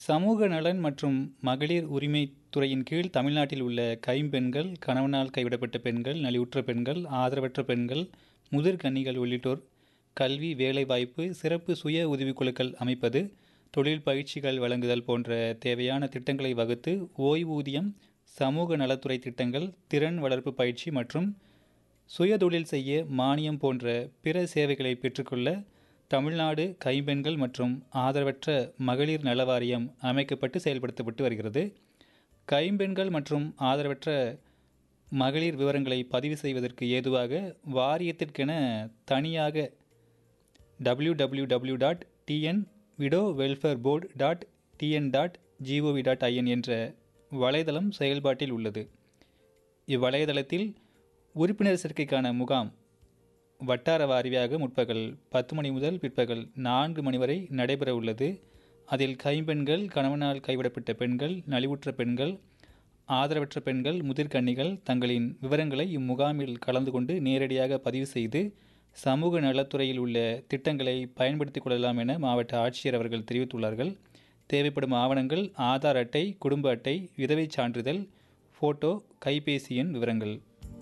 சமூக நலன் மற்றும் மகளிர் உரிமைத் துறையின் கீழ் தமிழ்நாட்டில் உள்ள கைம்பெண்கள் கணவனால் கைவிடப்பட்ட பெண்கள் நலிவுற்ற பெண்கள் ஆதரவற்ற பெண்கள் முதிர்கன்னிகள் உள்ளிட்டோர் கல்வி வேலைவாய்ப்பு சிறப்பு சுய உதவிக்குழுக்கள் அமைப்பது தொழில் பயிற்சிகள் வழங்குதல் போன்ற தேவையான திட்டங்களை வகுத்து ஓய்வூதியம் சமூக நலத்துறை திட்டங்கள் திறன் வளர்ப்பு பயிற்சி மற்றும் சுயதொழில் செய்ய மானியம் போன்ற பிற சேவைகளை பெற்றுக்கொள்ள தமிழ்நாடு கைம்பெண்கள் மற்றும் ஆதரவற்ற மகளிர் நல வாரியம் அமைக்கப்பட்டு செயல்படுத்தப்பட்டு வருகிறது கைம்பெண்கள் மற்றும் ஆதரவற்ற மகளிர் விவரங்களை பதிவு செய்வதற்கு ஏதுவாக வாரியத்திற்கென தனியாக W W W dot T N widow welfare board dot T N dot G O V dot I N என்ற வலைதளம் செயல்பாட்டில் உள்ளது இவ்வலைதளத்தில் உறுப்பினர் சேர்க்கைக்கான முகாம் வட்டார வாரியாக முற்பகல் பத்து மணி முதல் பிற்பகல் நான்கு மணி வரை நடைபெற உள்ளது அதில் கைம்பெண்கள் கணவனால் கைவிடப்பட்ட பெண்கள் நலிவுற்ற பெண்கள் ஆதரவற்ற பெண்கள் முதிர்கன்னிகள் தங்களின் விவரங்களை இம்முகாமில் கலந்து கொண்டு நேரடியாக பதிவு செய்து சமூக நலத்துறையில் உள்ள திட்டங்களை பயன்படுத்திக் கொள்ளலாம் என மாவட்ட ஆட்சியர் அவர்கள் தெரிவித்துள்ளார்கள் தேவைப்படும் ஆவணங்கள் ஆதார் அட்டை குடும்ப அட்டை விதவைச் சான்றிதழ் ஃபோட்டோ கைபேசி எண் விவரங்கள்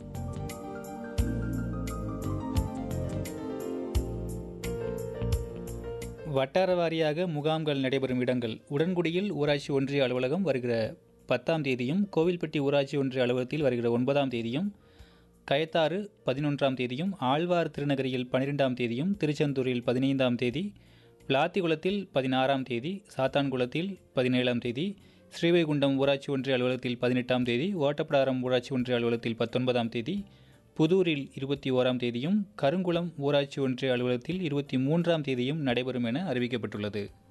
வட்டார வாரியாக முகாம்கள் நடைபெறும் இடங்கள் உடன்குடியில் ஊராட்சி ஒன்றிய அலுவலகம் வருகிற பத்தாம் தேதியும் கோவில்பட்டி ஊராட்சி ஒன்றிய அலுவலகத்தில் வருகிற ஒன்பதாம் தேதியும் கயத்தாறு பதினொன்றாம் தேதியும் ஆழ்வார் திருநகரியில் பன்னிரெண்டாம் தேதியும் திருச்செந்தூரில் பதினைந்தாம் தேதி விளாத்திகுளத்தில் பதினாறாம் தேதி சாத்தான்குளத்தில் பதினேழாம் தேதி ஸ்ரீவைகுண்டம் ஊராட்சி ஒன்றிய அலுவலகத்தில் பதினெட்டாம் தேதி ஓட்டப்படாரம் ஊராட்சி ஒன்றிய அலுவலகத்தில் பத்தொன்பதாம் தேதி புதூரில் இருபத்தி ஓராம் தேதியும் கருங்குளம் ஊராட்சி ஒன்றிய அலுவலகத்தில் இருபத்தி மூன்றாம் தேதியும் நடைபெறும் என அறிவிக்கப்பட்டுள்ளது